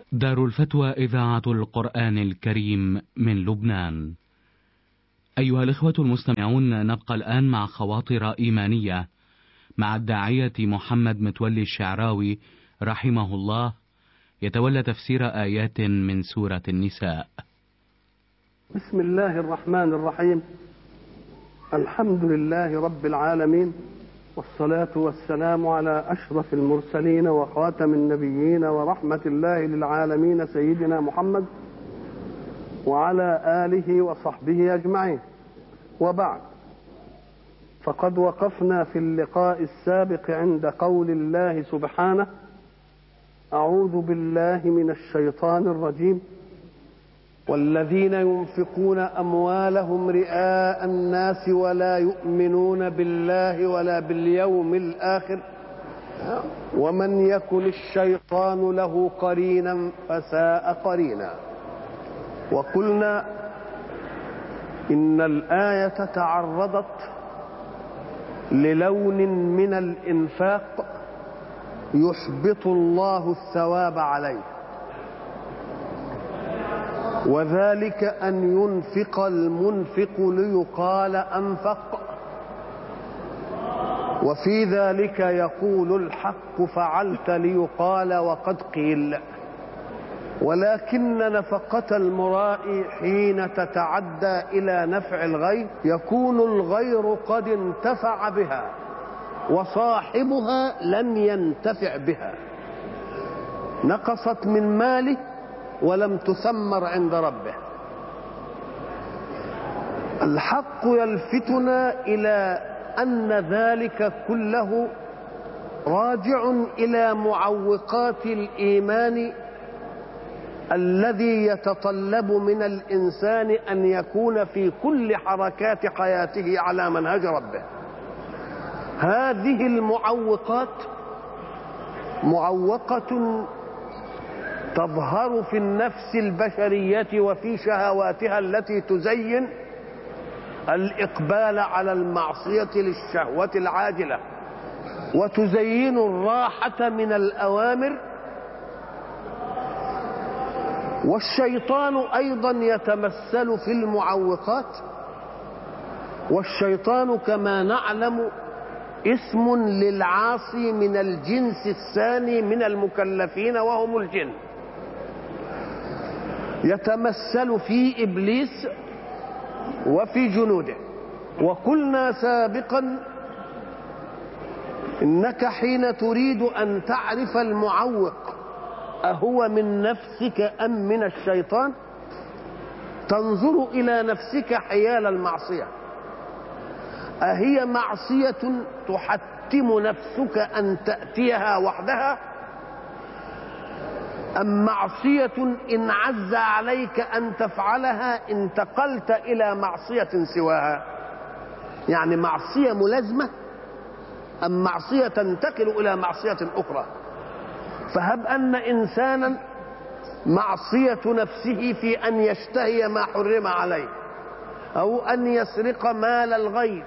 دار الفتوى إذاعة القرآن الكريم من لبنان. أيها الإخوة المستمعون نبقى الآن مع خواطر إيمانية مع الداعية محمد متولي الشعراوي رحمه الله يتولى تفسير آيات من سورة النساء. بسم الله الرحمن الرحيم الحمد لله رب العالمين والصلاة والسلام على أشرف المرسلين وخاتم النبيين ورحمة الله للعالمين سيدنا محمد وعلى آله وصحبه أجمعين وبعد فقد وقفنا في اللقاء السابق عند قول الله سبحانه أعوذ بالله من الشيطان الرجيم والذين ينفقون اموالهم رئاء الناس ولا يؤمنون بالله ولا باليوم الاخر ومن يكن الشيطان له قرينا فساء قرينا وقلنا ان الايه تعرضت للون من الانفاق يحبط الله الثواب عليه وذلك أن ينفق المنفق ليقال أنفق وفي ذلك يقول الحق فعلت ليقال وقد قيل ولكن نفقة المراء حين تتعدى إلى نفع الغير يكون الغير قد انتفع بها وصاحبها لم ينتفع بها نقصت من ماله ولم تثمر عند ربه الحق يلفتنا الى ان ذلك كله راجع الى معوقات الايمان الذي يتطلب من الانسان ان يكون في كل حركات حياته على منهج ربه هذه المعوقات معوقه تظهر في النفس البشريه وفي شهواتها التي تزين الاقبال على المعصيه للشهوه العاجله وتزين الراحه من الاوامر والشيطان ايضا يتمثل في المعوقات والشيطان كما نعلم اسم للعاصي من الجنس الثاني من المكلفين وهم الجن يتمثل في ابليس وفي جنوده وقلنا سابقا انك حين تريد ان تعرف المعوق اهو من نفسك ام من الشيطان تنظر الى نفسك حيال المعصيه اهي معصيه تحتم نفسك ان تاتيها وحدها أم معصية إن عز عليك أن تفعلها انتقلت إلى معصية سواها يعني معصية ملازمة أم معصية تنتقل إلى معصية أخرى فهب أن إنسانا معصية نفسه في أن يشتهي ما حرم عليه أو أن يسرق مال الغير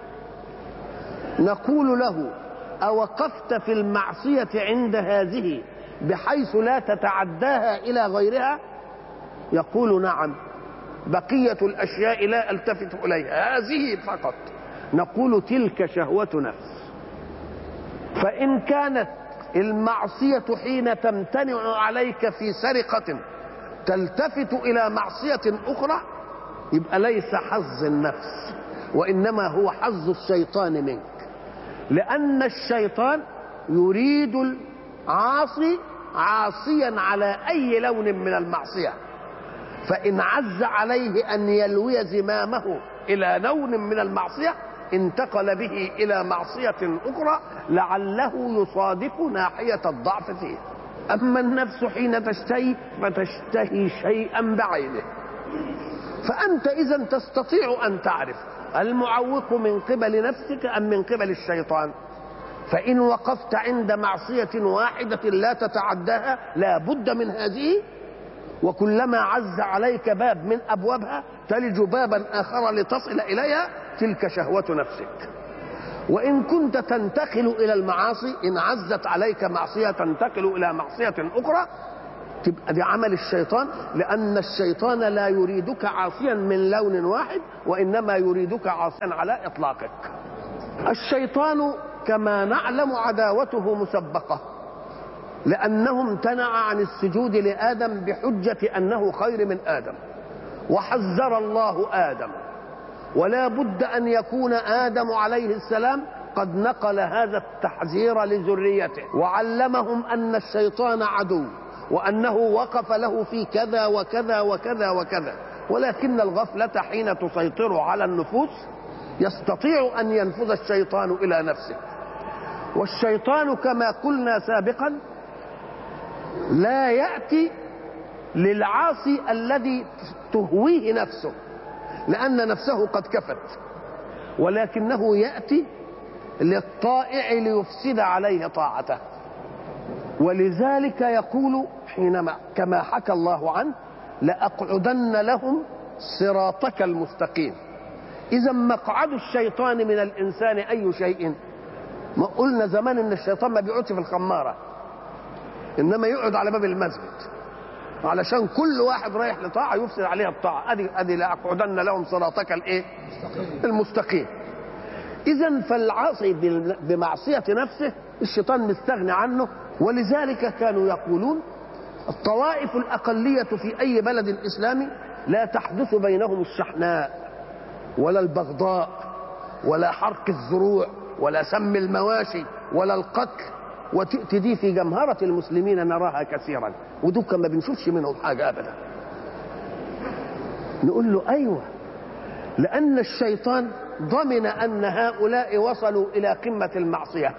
نقول له أوقفت في المعصية عند هذه بحيث لا تتعداها الى غيرها يقول نعم بقيه الاشياء لا التفت اليها هذه فقط نقول تلك شهوه نفس فان كانت المعصيه حين تمتنع عليك في سرقه تلتفت الى معصيه اخرى يبقى ليس حظ النفس وانما هو حظ الشيطان منك لان الشيطان يريد عاصي عاصيا على اي لون من المعصيه فان عز عليه ان يلوي زمامه الى لون من المعصيه انتقل به الى معصيه اخرى لعله يصادف ناحيه الضعف فيه اما النفس حين تشتهي فتشتهي شيئا بعينه فانت اذا تستطيع ان تعرف المعوق من قبل نفسك ام من قبل الشيطان فإن وقفت عند معصية واحدة لا تتعداها لا بد من هذه وكلما عز عليك باب من أبوابها تلج بابا آخر لتصل إليها تلك شهوة نفسك وإن كنت تنتقل إلى المعاصي إن عزت عليك معصية تنتقل إلى معصية أخرى تبقى دي عمل الشيطان لأن الشيطان لا يريدك عاصيا من لون واحد وإنما يريدك عاصيا على إطلاقك الشيطان كما نعلم عداوته مسبقة لأنه امتنع عن السجود لآدم بحجة أنه خير من آدم وحذر الله آدم ولا بد أن يكون آدم عليه السلام قد نقل هذا التحذير لذريته وعلمهم أن الشيطان عدو وأنه وقف له في كذا وكذا وكذا وكذا ولكن الغفلة حين تسيطر على النفوس يستطيع أن ينفذ الشيطان إلى نفسه والشيطان كما قلنا سابقا لا يأتي للعاصي الذي تهويه نفسه لأن نفسه قد كفت ولكنه يأتي للطائع ليفسد عليه طاعته ولذلك يقول حينما كما حكى الله عنه لأقعدن لهم صراطك المستقيم إذا مقعد الشيطان من الإنسان أي شيء ما قلنا زمان إن الشيطان ما بيقعدش في الخمارة إنما يقعد على باب المسجد علشان كل واحد رايح لطاعة يفسد عليها الطاعة أدي أدي لأقعدن لهم صراطك الإيه؟ المستقيم إذا فالعاصي بمعصية نفسه الشيطان مستغني عنه ولذلك كانوا يقولون الطوائف الأقلية في أي بلد إسلامي لا تحدث بينهم الشحناء ولا البغضاء ولا حرق الزروع ولا سم المواشي ولا القتل وتأتي دي في جمهرة المسلمين نراها كثيرا ودول ما بنشوفش منهم حاجة أبدا نقول له أيوة لأن الشيطان ضمن أن هؤلاء وصلوا إلى قمة المعصية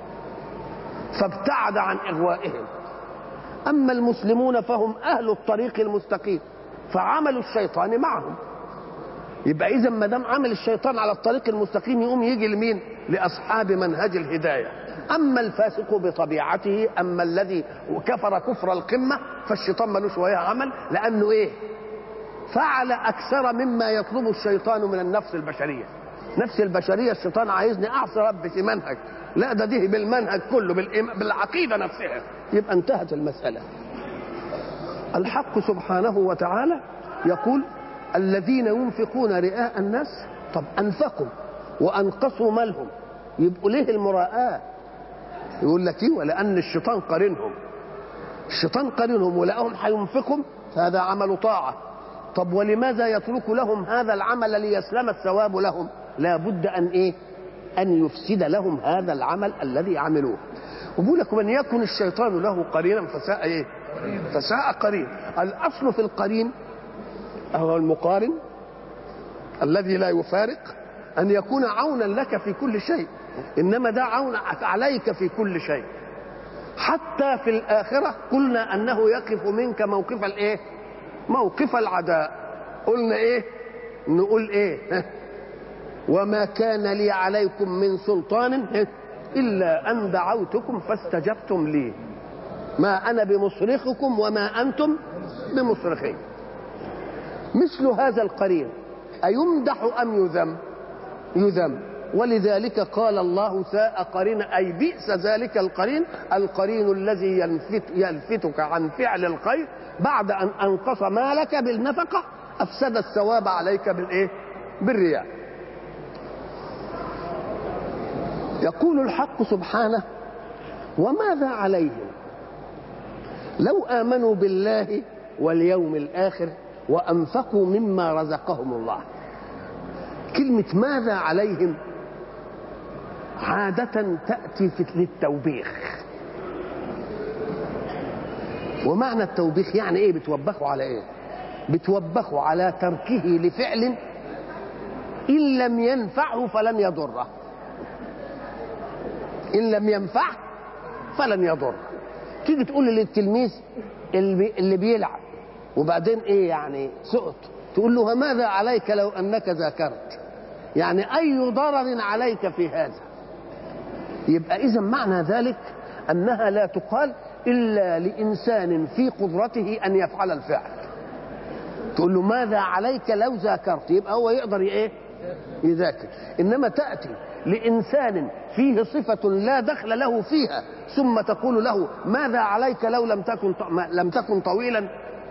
فابتعد عن إغوائهم أما المسلمون فهم أهل الطريق المستقيم فعمل الشيطان معهم يبقى إذا ما دام عمل الشيطان على الطريق المستقيم يقوم يجي لمين؟ لأصحاب منهج الهداية أما الفاسق بطبيعته أما الذي كفر كفر القمة فالشيطان ملوش وياه عمل لأنه إيه؟ فعل أكثر مما يطلب الشيطان من النفس البشرية نفس البشرية الشيطان عايزني أعصي رب في منهج لا ده ده بالمنهج كله بالعقيدة نفسها يبقى انتهت المسألة الحق سبحانه وتعالى يقول الذين ينفقون رئاء الناس طب أنفقوا وأنقصوا مالهم يبقوا ليه المراءة يقول لك ايه ولأن الشيطان قارنهم الشيطان قارنهم ولقاهم هينفقهم فهذا عمل طاعة طب ولماذا يترك لهم هذا العمل ليسلم الثواب لهم لا بد أن إيه أن يفسد لهم هذا العمل الذي عملوه وبقول لك من يكن الشيطان له قرينا فساء إيه فساء قرين الأصل في القرين هو المقارن الذي لا يفارق أن يكون عونا لك في كل شيء إنما ده عون عليك في كل شيء حتى في الآخرة قلنا أنه يقف منك موقف الإيه موقف العداء قلنا إيه نقول إيه وما كان لي عليكم من سلطان إلا أن دعوتكم فاستجبتم لي ما أنا بمصرخكم وما أنتم بمصرخي مثل هذا القرين أيمدح أم يذم يذم ولذلك قال الله ساء قرين أي بئس ذلك القرين القرين الذي يلفت يلفتك عن فعل الخير بعد أن أنقص مالك بالنفقة أفسد الثواب عليك بالإيه بالرياء يقول الحق سبحانه وماذا عليهم لو آمنوا بالله واليوم الآخر وأنفقوا مما رزقهم الله كلمة ماذا عليهم عادة تأتي في للتوبيخ ومعنى التوبيخ يعني ايه بتوبخوا على ايه بتوبخوا على تركه لفعل ان لم ينفعه فلن يضره ان لم ينفعه فلن يضره تيجي تقول للتلميذ اللي بيلعب وبعدين ايه يعني سقط تقول له ماذا عليك لو انك ذاكرت يعني اي ضرر عليك في هذا يبقى اذا معنى ذلك انها لا تقال الا لانسان في قدرته ان يفعل الفعل تقول له ماذا عليك لو ذاكرت يبقى هو يقدر ايه يذاكر انما تاتي لانسان فيه صفه لا دخل له فيها ثم تقول له ماذا عليك لو لم تكن لم تكن طويلا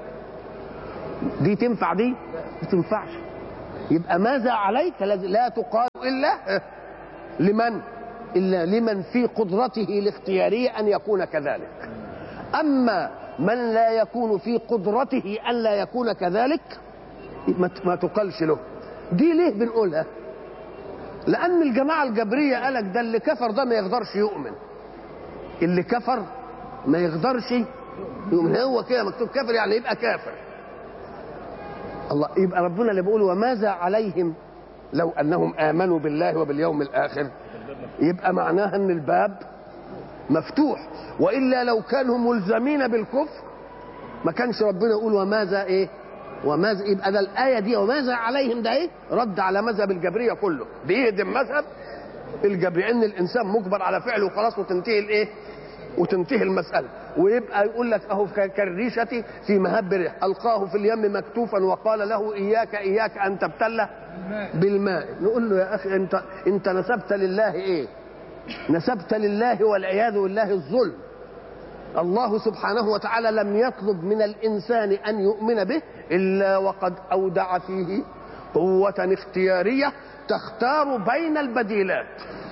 دي تنفع دي ما تنفعش يبقى ماذا عليك لا تقال الا لمن الا لمن في قدرته الاختياريه ان يكون كذلك اما من لا يكون في قدرته ان لا يكون كذلك ما تقالش له دي ليه بنقولها لان الجماعه الجبريه قالك ده اللي كفر ده ما يقدرش يؤمن اللي كفر ما يقدرش يؤمن هو كده مكتوب كافر يعني يبقى كافر الله يبقى ربنا اللي بيقول وماذا عليهم لو انهم امنوا بالله وباليوم الاخر يبقى معناها ان الباب مفتوح والا لو كانوا ملزمين بالكفر ما كانش ربنا يقول وماذا ايه وماذا يبقى ده الايه دي وماذا عليهم ده ايه رد على مذهب الجبريه كله بيهدم مذهب الجبريه ان الانسان مجبر على فعله وخلاص وتنتهي الايه وتنتهي المسألة ويبقى يقول لك أهو كالريشة في مهب ريح ألقاه في اليم مكتوفا وقال له إياك إياك أن تبتله بالماء نقول له يا أخي أنت أنت نسبت لله إيه؟ نسبت لله والعياذ بالله الظلم الله سبحانه وتعالى لم يطلب من الإنسان أن يؤمن به إلا وقد أودع فيه قوة اختيارية تختار بين البديلات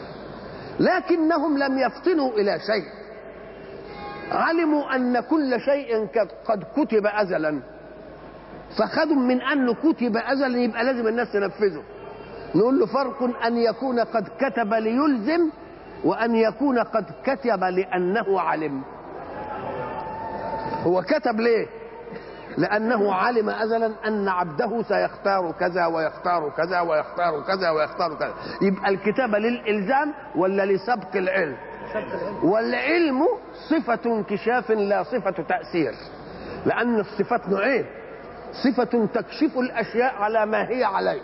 لكنهم لم يفطنوا إلى شيء علموا أن كل شيء قد كتب أزلا فخذوا من أنه كتب أزلا يبقى لازم الناس تنفذه نقول له فرق أن يكون قد كتب ليلزم وأن يكون قد كتب لأنه علم هو كتب ليه لأنه علم أزلا أن عبده سيختار كذا ويختار كذا ويختار كذا ويختار كذا يبقى الكتابة للإلزام ولا لسبق العلم والعلم صفة انكشاف لا صفة تأثير لأن الصفات نوعين صفة تكشف الأشياء على ما هي عليه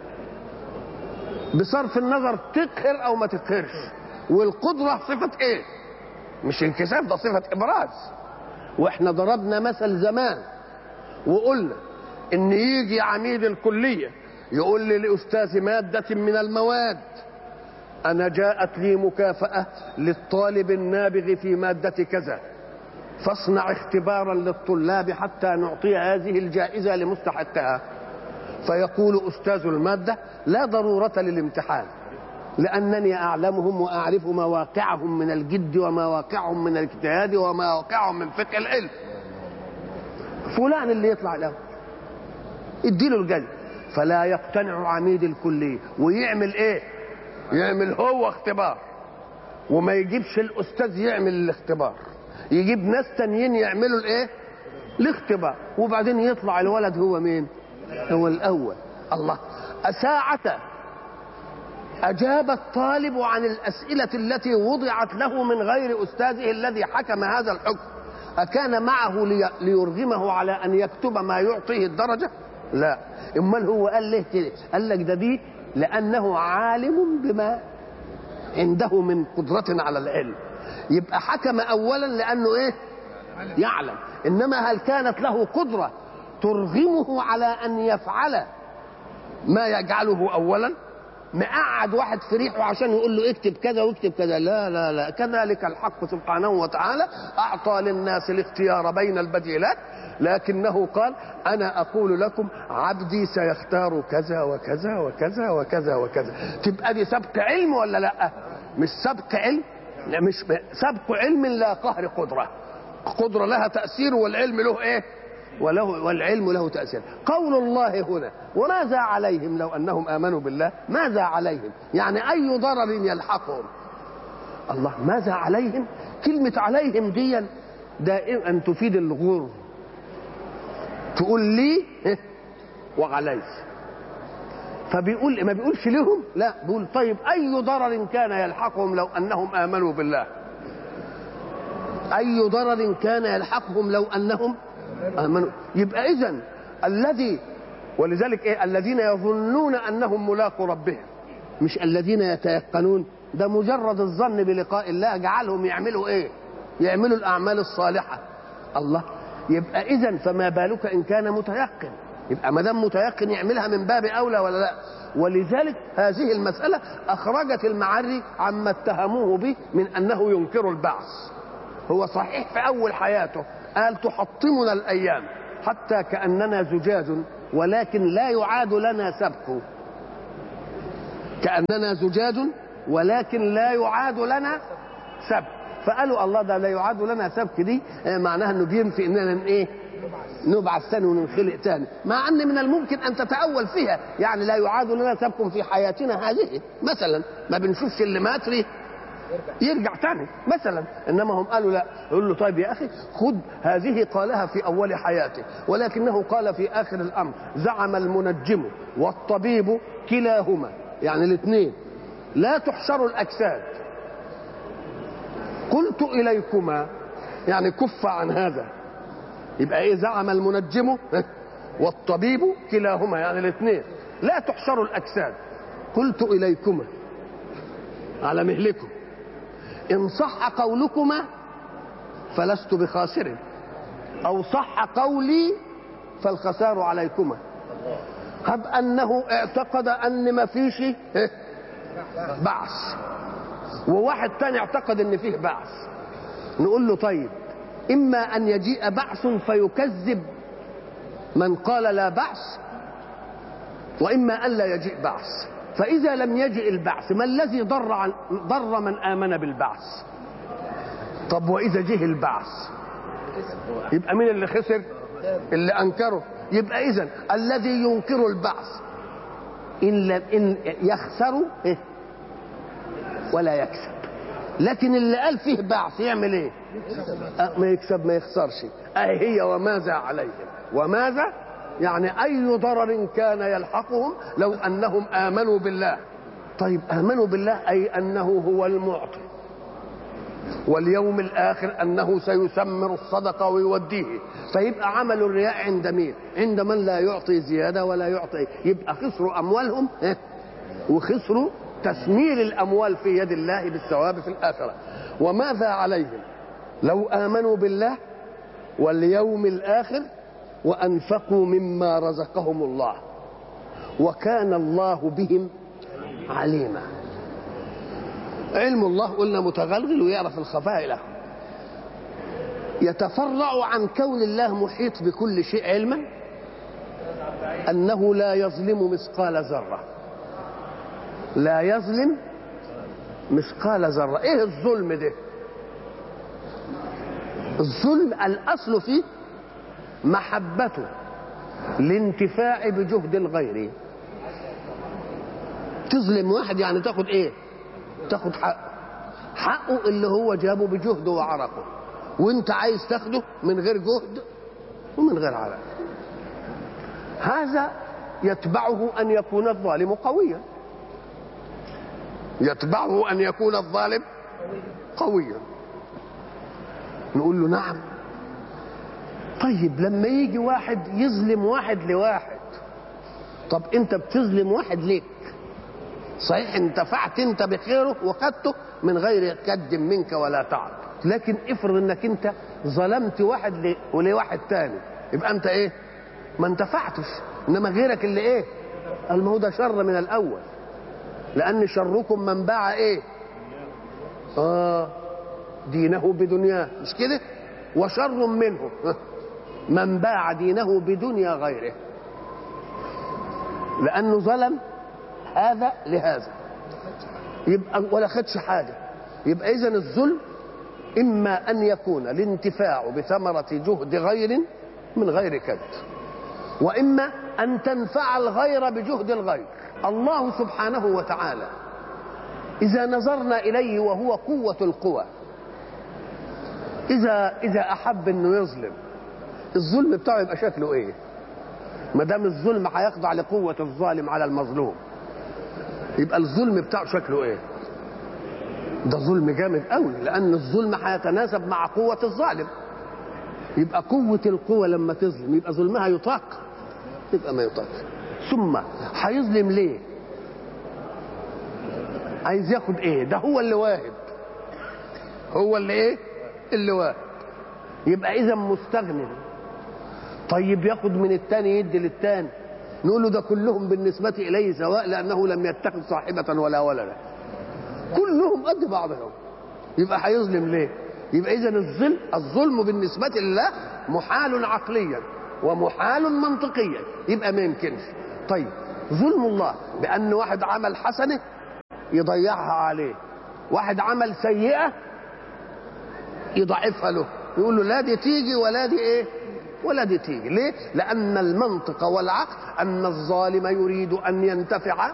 بصرف النظر تقهر أو ما تقهرش والقدرة صفة إيه؟ مش انكشاف ده صفة إبراز وإحنا ضربنا مثل زمان وقلنا إن يجي عميد الكلية يقول لي لأستاذ مادة من المواد أنا جاءت لي مكافأة للطالب النابغ في مادة كذا فاصنع اختبارا للطلاب حتى نعطي هذه الجائزة لمستحقها فيقول أستاذ المادة لا ضرورة للامتحان لأنني أعلمهم وأعرف مواقعهم من الجد ومواقعهم من الاجتهاد ومواقعهم من فقه العلم فلان اللي يطلع له اديله الجائزة فلا يقتنع عميد الكلية ويعمل ايه يعمل هو اختبار وما يجيبش الاستاذ يعمل الاختبار يجيب ناس تانيين يعملوا الايه الاختبار وبعدين يطلع الولد هو مين هو الاول الله ساعة أجاب الطالب عن الأسئلة التي وضعت له من غير أستاذه الذي حكم هذا الحكم أكان معه ليرغمه على أن يكتب ما يعطيه الدرجة لا امال هو قال ليه كده قال لك ده دي لانه عالم بما عنده من قدرة على العلم يبقى حكم اولا لانه ايه يعلم انما هل كانت له قدرة ترغمه على ان يفعل ما يجعله اولا مقعد واحد في ريحه عشان يقول له اكتب كذا واكتب كذا لا لا لا كذلك الحق سبحانه وتعالى اعطى للناس الاختيار بين البديلات لكنه قال انا اقول لكم عبدي سيختار كذا وكذا وكذا وكذا وكذا تبقى دي سبق علم ولا لا مش سبق علم لا مش سبق علم لا قهر قدره قدره لها تاثير والعلم له ايه وله والعلم له تاثير قول الله هنا وماذا عليهم لو انهم امنوا بالله ماذا عليهم يعني اي ضرر يلحقهم الله ماذا عليهم كلمه عليهم دي دائما تفيد الغرور تقول لي وعلي فبيقول ما بيقولش لهم لا بيقول طيب اي ضرر كان يلحقهم لو انهم امنوا بالله اي ضرر كان يلحقهم لو انهم امنوا يبقى اذا الذي ولذلك ايه الذين يظنون انهم ملاقوا ربهم مش الذين يتيقنون ده مجرد الظن بلقاء الله جعلهم يعملوا ايه يعملوا الاعمال الصالحه الله يبقى اذا فما بالك ان كان متيقن يبقى ما دام متيقن يعملها من باب اولى ولا لا ولذلك هذه المساله اخرجت المعري عما اتهموه به من انه ينكر البعث هو صحيح في اول حياته قال تحطمنا الايام حتى كاننا زجاج ولكن لا يعاد لنا سبك كاننا زجاج ولكن لا يعاد لنا سبك فقالوا الله ده لا يعاد لنا سبك دي معناها انه بينفي اننا ايه نبعث ثاني وننخلق ثاني مع ان من الممكن ان تتاول فيها يعني لا يعاد لنا سبك في حياتنا هذه مثلا ما بنشوفش اللي مات فيه يرجع تاني مثلا انما هم قالوا لا يقول له طيب يا اخي خذ هذه قالها في اول حياته ولكنه قال في اخر الامر زعم المنجم والطبيب كلاهما يعني الاثنين لا تحشر الاجساد قلت اليكما يعني كف عن هذا يبقى ايه زعم المنجم والطبيب كلاهما يعني الاثنين لا تحشر الاجساد قلت اليكما على مهلكم ان صح قولكما فلست بخاسر او صح قولي فالخسار عليكما هب انه اعتقد ان ما فيش بعث وواحد تاني اعتقد ان فيه بعث نقول له طيب اما ان يجيء بعث فيكذب من قال لا بعث واما ان لا يجيء بعث فاذا لم يجئ البعث ما الذي ضر عن ضر من امن بالبعث طب واذا جه البعث يبقى مين اللي خسر اللي انكره يبقى اذا الذي ينكر البعث ان لم ان يخسر إيه؟ ولا يكسب لكن اللي قال فيه بعث يعمل ايه أه ما يكسب ما يخسرش اهي هي وماذا عليهم وماذا يعني اي ضرر كان يلحقهم لو انهم امنوا بالله طيب امنوا بالله اي انه هو المعطي واليوم الاخر انه سيسمر الصدقه ويوديه فيبقى عمل الرياء عند مين عند من لا يعطي زياده ولا يعطي يبقى خسروا اموالهم وخسروا تسمير الاموال في يد الله بالثواب في الاخره وماذا عليهم لو امنوا بالله واليوم الاخر وانفقوا مما رزقهم الله وكان الله بهم عليما علم الله قلنا متغلغل ويعرف الخفاء له يتفرع عن كون الله محيط بكل شيء علما انه لا يظلم مثقال ذره لا يظلم مثقال ذره ايه الظلم ده الظلم الاصل فيه محبته الانتفاع بجهد الغير تظلم واحد يعني تاخد ايه تاخد حقه حقه اللي هو جابه بجهده وعرقه وانت عايز تاخده من غير جهد ومن غير عرق هذا يتبعه ان يكون الظالم قويا يتبعه ان يكون الظالم قويا نقول له نعم طيب لما يجي واحد يظلم واحد لواحد طب انت بتظلم واحد ليك صحيح انتفعت انت بخيره وخدته من غير كد منك ولا تعب لكن افرض انك انت ظلمت واحد ل... ولواحد تاني يبقى انت ايه ما انتفعتش انما غيرك اللي ايه قال ما هو ده شر من الاول لان شركم من باع ايه اه دينه بدنياه مش كده وشر منه من باع دينه بدنيا غيره لانه ظلم هذا لهذا يبقى ولا خدش حاجه يبقى اذا الظلم اما ان يكون الانتفاع بثمره جهد غير من غير كد واما ان تنفع الغير بجهد الغير الله سبحانه وتعالى اذا نظرنا اليه وهو قوه القوى اذا اذا احب انه يظلم الظلم بتاعه يبقى شكله ايه ما دام الظلم هيخضع لقوه الظالم على المظلوم يبقى الظلم بتاعه شكله ايه ده ظلم جامد قوي لان الظلم هيتناسب مع قوه الظالم يبقى قوه القوه لما تظلم يبقى ظلمها يطاق يبقى ما يطاق ثم هيظلم ليه عايز ياخد ايه ده هو اللي واهب هو اللي ايه اللي واهب يبقى اذا مستغني طيب ياخد من التاني يدي للتاني نقول له ده كلهم بالنسبة إليه سواء لأنه لم يتخذ صاحبة ولا ولدا كلهم قد بعضهم يبقى هيظلم ليه يبقى إذا الظلم الظلم بالنسبة لله محال عقليا ومحال منطقيا يبقى ما يمكنش طيب ظلم الله بأن واحد عمل حسنة يضيعها عليه واحد عمل سيئة يضعفها له يقول له لا دي تيجي ولا دي ايه ولا دي تيجي ليه لأن المنطق والعقل أن الظالم يريد أن ينتفع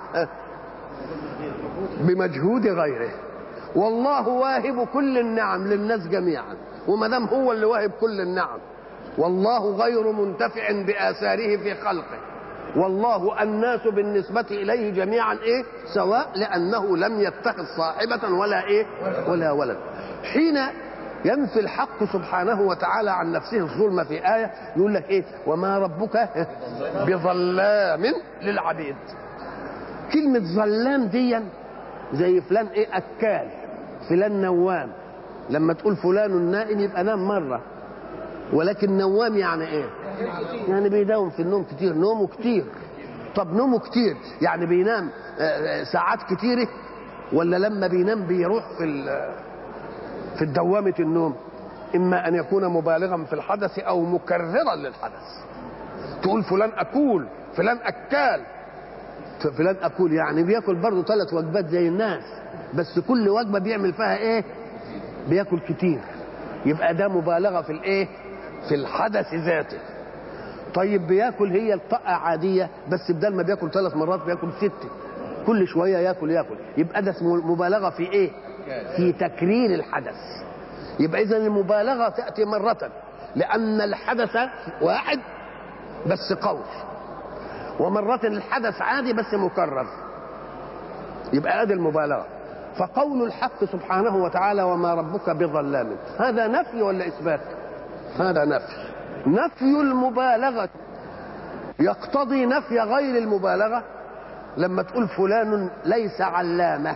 بمجهود غيره والله واهب كل النعم للناس جميعا وما دام هو اللي واهب كل النعم والله غير منتفع بآثاره في خلقه والله الناس بالنسبة إليه جميعا إيه سواء لأنه لم يتخذ صاحبة ولا إيه ولا ولد حين ينفي الحق سبحانه وتعالى عن نفسه الظلم في آية يقول لك إيه وما ربك بظلام للعبيد كلمة ظلام دي زي فلان إيه أكال فلان نوام لما تقول فلان نائم يبقى نام مرة ولكن نوام يعني إيه يعني بيداوم في النوم كتير نومه كتير طب نومه كتير يعني بينام ساعات كتيرة ولا لما بينام بيروح في في دوامة النوم إما أن يكون مبالغا في الحدث أو مكررا للحدث تقول فلان أكول فلان أكال فلان أكول يعني بياكل برضه ثلاث وجبات زي الناس بس كل وجبة بيعمل فيها إيه بياكل كتير يبقى ده مبالغة في الإيه في الحدث ذاته طيب بياكل هي الطاقة عادية بس بدل ما بياكل ثلاث مرات بياكل ست كل شوية ياكل ياكل يبقى ده اسمه مبالغة في ايه في تكرير الحدث يبقى اذا المبالغة تأتي مرة لأن الحدث واحد بس قول ومرة الحدث عادي بس مكرر يبقى ادي المبالغة فقول الحق سبحانه وتعالى وما ربك بظلام هذا نفي ولا إثبات هذا نفي نفي المبالغة يقتضي نفي غير المبالغة لما تقول فلان ليس علامة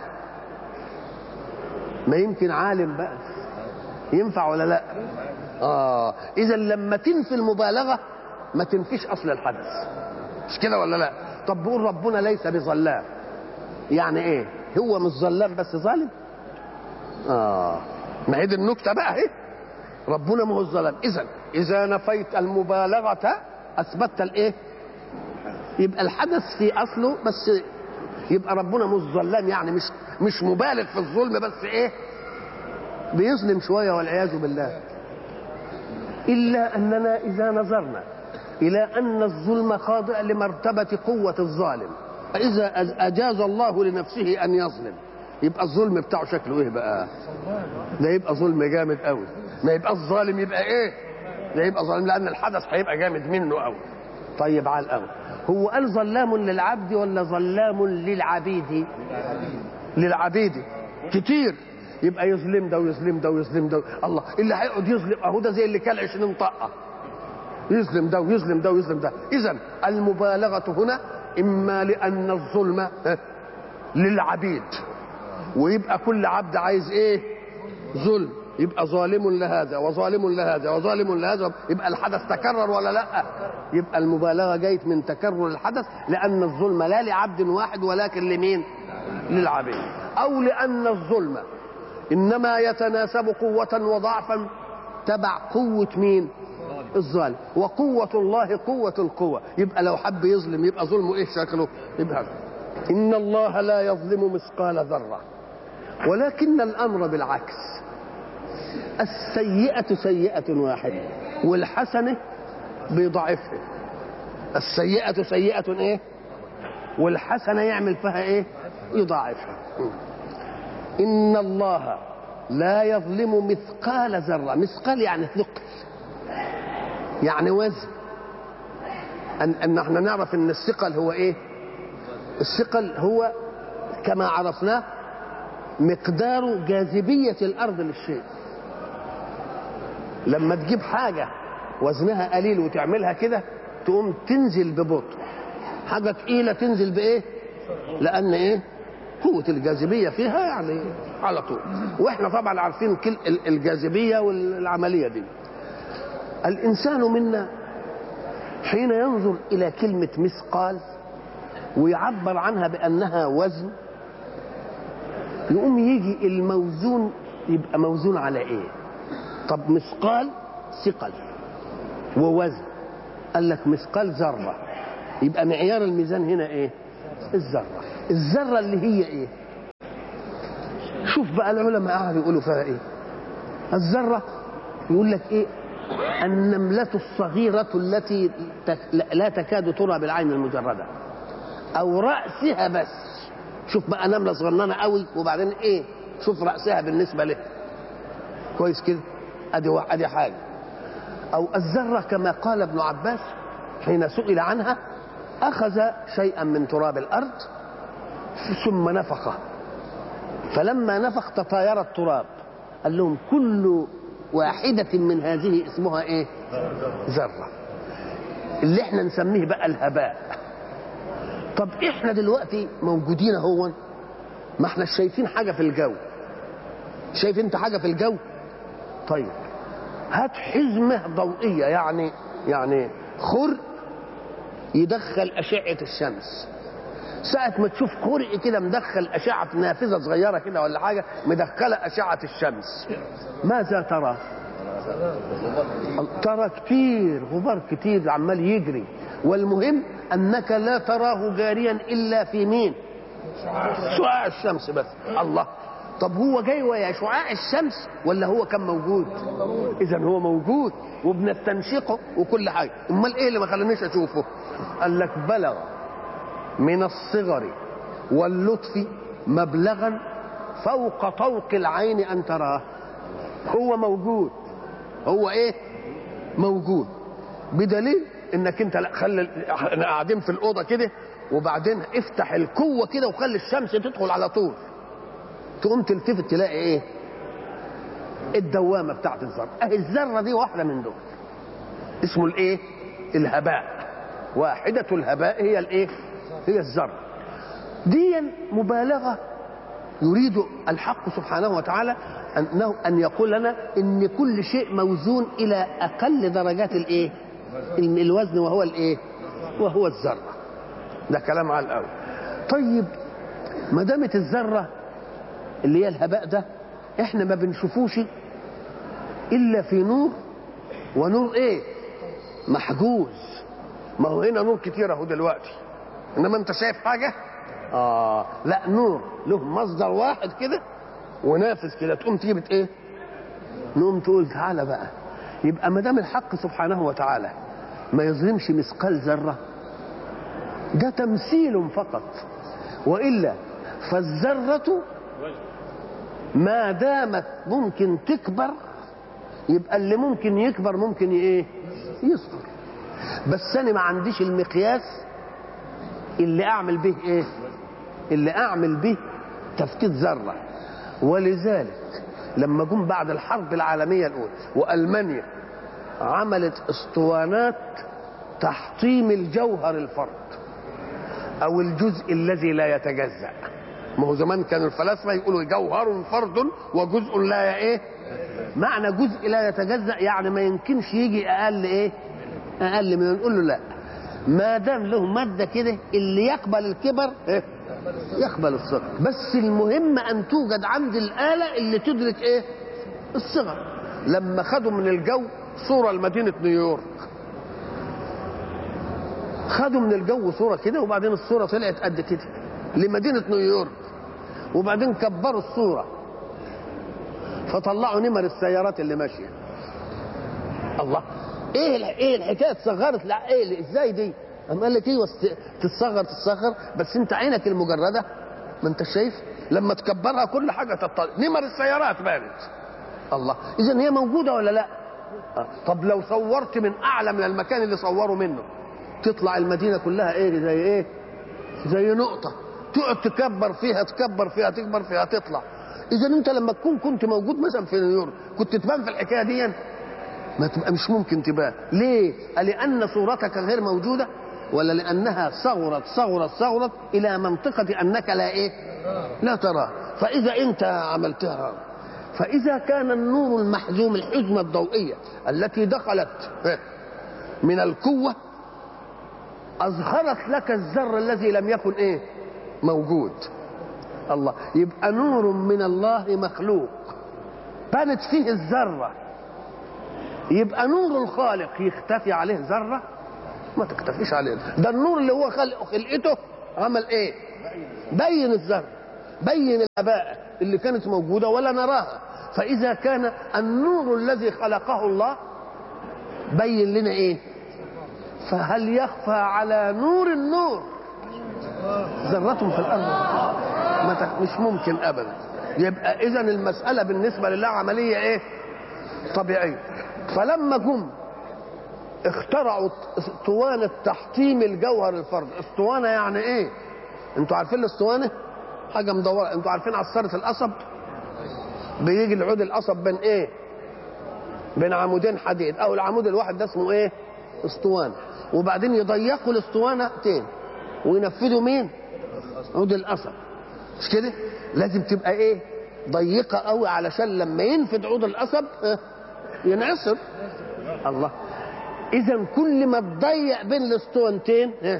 ما يمكن عالم بقى ينفع ولا لا آه إذا لما تنفي المبالغة ما تنفيش أصل الحدث مش كده ولا لا طب بقول ربنا ليس بظلام يعني ايه هو مش ظلام بس ظالم اه ما هي دي النكته بقى اهي ربنا ما هو الظلام اذا اذا نفيت المبالغه اثبتت الايه يبقى الحدث في اصله بس يبقى ربنا مش ظلام يعني مش مش مبالغ في الظلم بس ايه بيظلم شويه والعياذ بالله الا اننا اذا نظرنا الى ان الظلم خاضع لمرتبه قوه الظالم فاذا اجاز الله لنفسه ان يظلم يبقى الظلم بتاعه شكله ايه بقى ده يبقى ظلم جامد قوي ما يبقى الظالم يبقى ايه ده يبقى ظالم لان الحدث هيبقى جامد منه قوي طيب على الاول هو قال ظلام للعبد ولا ظلام للعبيد للعبيد كتير يبقى يظلم ده ويظلم ده ويظلم ده الله اللي هيقعد يظلم اهو ده زي اللي كان 20 طقه يظلم ده ويظلم ده ويظلم ده اذا المبالغه هنا اما لان الظلم للعبيد ويبقى كل عبد عايز ايه ظلم يبقى ظالم لهذا وظالم لهذا وظالم لهذا يبقى الحدث تكرر ولا لا يبقى المبالغه جايت من تكرر الحدث لان الظلم لا لعبد واحد ولكن لمين للعبيد او لان الظلم انما يتناسب قوه وضعفا تبع قوه مين الظالم وقوة الله قوة القوة يبقى لو حب يظلم يبقى ظلمه ايه شكله يبقى إن الله لا يظلم مثقال ذرة ولكن الأمر بالعكس السيئة سيئة واحدة والحسنة بيضعفها السيئة سيئة ايه والحسنة يعمل فيها ايه يضاعفها إن الله لا يظلم مثقال ذرة مثقال يعني ثقل يعني وزن أن, أن احنا نعرف أن الثقل هو إيه الثقل هو كما عرفناه مقدار جاذبية الأرض للشيء لما تجيب حاجة وزنها قليل وتعملها كده تقوم تنزل ببطء حاجة تقيلة تنزل بإيه لأن إيه قوة الجاذبية فيها يعني على طول وإحنا طبعا عارفين كل الجاذبية والعملية دي الإنسان منا حين ينظر الى كلمه مثقال ويعبر عنها بانها وزن يقوم يجي الموزون يبقى موزون على ايه طب مثقال ثقل ووزن قال لك مثقال ذره يبقى معيار الميزان هنا ايه الذره الذره اللي هي ايه شوف بقى العلماء قعدوا يقولوا فيها ايه الذره يقول لك ايه النملة الصغيرة التي لا تكاد ترى بالعين المجردة أو رأسها بس شوف بقى نملة صغننة قوي وبعدين إيه شوف رأسها بالنسبة له كويس كده أدي أدي حاجة أو الذرة كما قال ابن عباس حين سئل عنها أخذ شيئا من تراب الأرض ثم نفخه فلما نفخ تطاير التراب قال لهم كل واحدة من هذه اسمها ايه ذرة اللي احنا نسميه بقى الهباء طب احنا دلوقتي موجودين اهو ما احنا شايفين حاجة في الجو شايف انت حاجة في الجو طيب هات حزمة ضوئية يعني يعني خرق يدخل أشعة الشمس ساعة ما تشوف خرق كده مدخل أشعة نافذة صغيرة كده ولا حاجة مدخلة أشعة الشمس ماذا ترى؟ ترى كتير غبار كتير عمال يجري والمهم أنك لا تراه جاريا إلا في مين؟ شعاع الشمس بس الله طب هو جاي ويا شعاع الشمس ولا هو كان موجود؟ إذا هو موجود وبنستنشقه وكل حاجة أمال إيه اللي ما خلانيش أشوفه؟ قال لك بلغ من الصغر واللطف مبلغا فوق طوق العين ان تراه هو موجود هو ايه موجود بدليل انك انت لا خلي احنا قاعدين في الاوضه كده وبعدين افتح القوه كده وخلي الشمس تدخل على طول تقوم تلتفت تلاقي ايه الدوامه بتاعت الذره اهي الذره دي واحده من دول اسمه الايه الهباء واحده الهباء هي الايه هي الذره دي مبالغه يريد الحق سبحانه وتعالى انه ان يقول لنا ان كل شيء موزون الى اقل درجات الايه الوزن وهو الايه وهو الذره ده كلام على الاول طيب ما دامت الذره اللي هي الهباء ده احنا ما بنشوفوش الا في نور ونور ايه محجوز ما هو هنا نور كتير اهو دلوقتي انما انت شايف حاجه اه لا نور له مصدر واحد كده ونافذ كده تقوم تيجي بت ايه نقوم تقول تعالى بقى يبقى ما دام الحق سبحانه وتعالى ما يظلمش مثقال ذره ده تمثيل فقط والا فالذره ما دامت ممكن تكبر يبقى اللي ممكن يكبر ممكن ايه يصغر بس انا ما عنديش المقياس اللي اعمل به ايه اللي اعمل به تفتيت ذره ولذلك لما جم بعد الحرب العالميه الاولى والمانيا عملت اسطوانات تحطيم الجوهر الفرد او الجزء الذي لا يتجزا ما هو زمان كانوا الفلاسفه يقولوا جوهر فرد وجزء لا ايه معنى جزء لا يتجزا يعني ما يمكنش يجي اقل ايه اقل من نقول له لا ما دام له ماده كده اللي يقبل الكبر إيه؟ يقبل الصغر بس المهم ان توجد عند الاله اللي تدرك ايه الصغر لما خدوا من الجو صوره لمدينه نيويورك خدوا من الجو صوره كده وبعدين الصوره طلعت قد كده لمدينه نيويورك وبعدين كبروا الصوره فطلعوا نمر السيارات اللي ماشيه الله ايه ايه الحكايه اتصغرت لا ايه ازاي دي قام قال لك ايوه تتصغر تتصغر بس انت عينك المجرده ما انت شايف لما تكبرها كل حاجه تطلع نمر السيارات بانت الله اذا هي موجوده ولا لا آه. طب لو صورت من اعلى من المكان اللي صوروا منه تطلع المدينه كلها ايه زي ايه زي نقطه تقعد تكبر فيها تكبر فيها تكبر فيها تطلع اذا انت لما تكون كنت موجود مثلا في نيويورك كنت تبان في الحكايه دي ما تبقى مش ممكن تبان ليه لان صورتك غير موجوده ولا لانها صغرت صغرت صغرت الى منطقه انك لا ايه لا ترى فاذا انت عملتها فاذا كان النور المحزوم الحزمه الضوئيه التي دخلت من القوه اظهرت لك الذر الذي لم يكن ايه موجود الله يبقى نور من الله مخلوق بانت فيه الذره يبقى نور الخالق يختفي عليه ذره ما تختفيش عليه ده النور اللي هو خلق خلقته عمل ايه بين الذره بين الاباء اللي كانت موجوده ولا نراها فاذا كان النور الذي خلقه الله بين لنا ايه فهل يخفى على نور النور ذرة في الأرض ما تك- مش ممكن أبدا يبقى إذا المسألة بالنسبة لله عملية إيه طبيعية فلما جم اخترعوا اسطوانة تحطيم الجوهر الفرد اسطوانة يعني ايه انتوا عارفين الاسطوانة حاجة مدورة انتوا عارفين عصارة القصب بيجي العود القصب بين ايه بين عمودين حديد او العمود الواحد ده اسمه ايه اسطوانة وبعدين يضيقوا الاسطوانة تاني وينفذوا مين عود القصب مش كده لازم تبقى ايه ضيقة قوي علشان لما ينفد عود القصب اه، ينعصر الله اذا كل ما تضيق بين الاسطوانتين اه،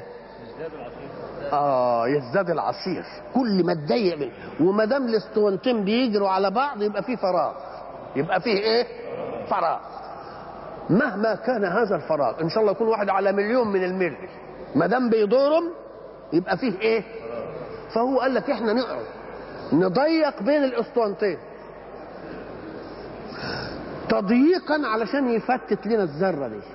اه يزداد العصير كل ما تضيق بين وما دام الاسطوانتين بيجروا على بعض يبقى فيه فراغ يبقى فيه ايه فراغ مهما كان هذا الفراغ ان شاء الله يكون واحد على مليون من الملي ما دام بيدورم يبقى فيه ايه فهو قال لك احنا نقعد نضيق بين الاسطوانتين تضييقا علشان يفتت لنا الذره دي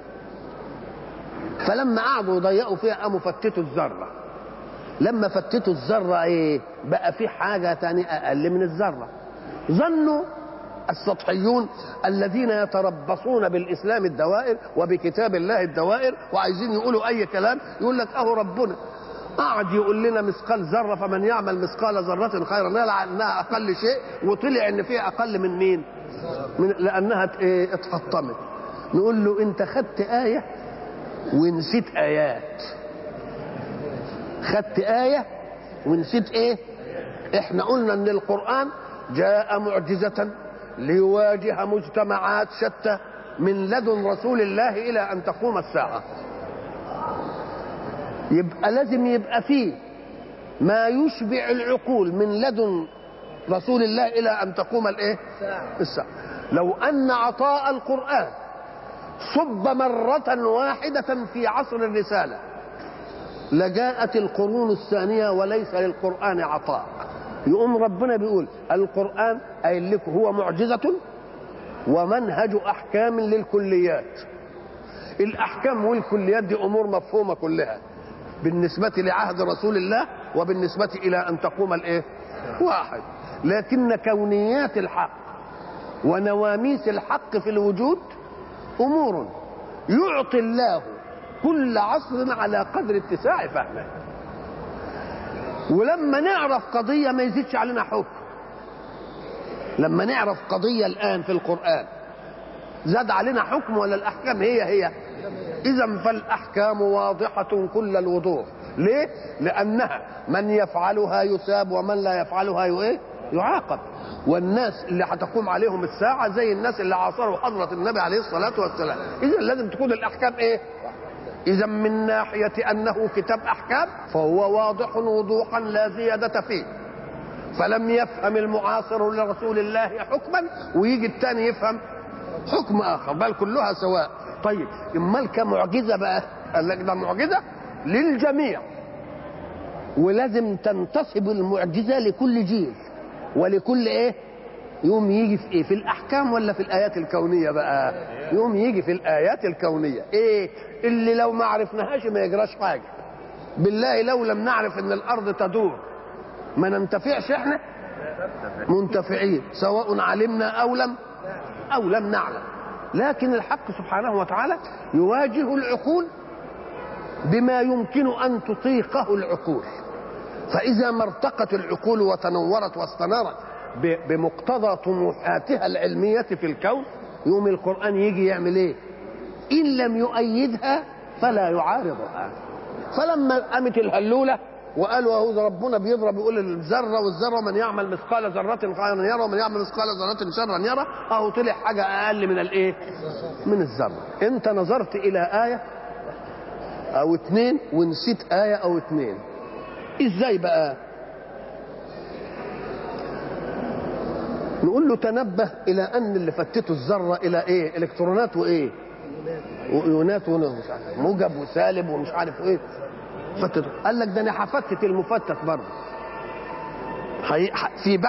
فلما قعدوا يضيقوا فيها قاموا فتتوا الذره لما فتتوا الذره ايه بقى في حاجه تانية اقل من الذره ظنوا السطحيون الذين يتربصون بالاسلام الدوائر وبكتاب الله الدوائر وعايزين يقولوا اي كلام يقول لك اهو ربنا قعد يقول لنا مثقال ذره فمن يعمل مثقال ذره خيرا يرى انها اقل شيء وطلع ان فيها اقل من مين؟ من لانها ات- إيه اتحطمت نقول له انت خدت ايه ونسيت ايات خدت ايه ونسيت ايه احنا قلنا ان القران جاء معجزه ليواجه مجتمعات شتى من لدن رسول الله الى ان تقوم الساعه يبقى لازم يبقى فيه ما يشبع العقول من لدن رسول الله الى ان تقوم الايه الساعه لو ان عطاء القران صب مره واحده في عصر الرساله لجاءت القرون الثانيه وليس للقران عطاء يقوم ربنا بيقول القران قايل لكم هو معجزه ومنهج احكام للكليات الاحكام والكليات دي امور مفهومه كلها بالنسبه لعهد رسول الله وبالنسبه الى ان تقوم الايه واحد لكن كونيات الحق ونواميس الحق في الوجود امور يعطي الله كل عصر على قدر اتساع فهمه ولما نعرف قضيه ما يزيدش علينا حكم لما نعرف قضيه الان في القران زاد علينا حكم ولا الاحكام هي هي اذا فالاحكام واضحه كل الوضوح ليه لانها من يفعلها يثاب ومن لا يفعلها ي- ايه يعاقب والناس اللي هتقوم عليهم الساعه زي الناس اللي عاصروا حضره النبي عليه الصلاه والسلام اذا لازم تكون الاحكام ايه اذا من ناحيه انه كتاب احكام فهو واضح وضوحا لا زياده فيه فلم يفهم المعاصر لرسول الله حكما ويجي الثاني يفهم حكم اخر بل كلها سواء طيب امال كمعجزه بقى قال لك ده معجزه للجميع ولازم تنتسب المعجزه لكل جيل ولكل ايه يوم يجي في ايه في الاحكام ولا في الايات الكونيه بقى يوم يجي في الايات الكونيه ايه اللي لو ما عرفناهاش ما يجراش حاجه بالله لو لم نعرف ان الارض تدور ما ننتفعش احنا منتفعين سواء علمنا او لم او لم نعلم لكن الحق سبحانه وتعالى يواجه العقول بما يمكن ان تطيقه العقول فاذا ما ارتقت العقول وتنورت واستنارت ب- بمقتضى طموحاتها العلميه في الكون يوم القران يجي يعمل ايه ان لم يؤيدها فلا يعارضها فلما قامت الهلوله وقالوا اهو ربنا بيضرب يقول الذره والذره من يعمل مثقال ذره خيرا يرى ومن يعمل مثقال ذره شرا يرى اهو طلع حاجه اقل من الايه؟ من الذره انت نظرت الى ايه او اتنين ونسيت آية او اتنين ازاي بقى نقول له تنبه الى ان اللي فتته الذره الى ايه الكترونات وايه وايونات ومش عارف موجب وسالب ومش عارف ايه فتت قال لك ده انا هفتت المفتت برضه في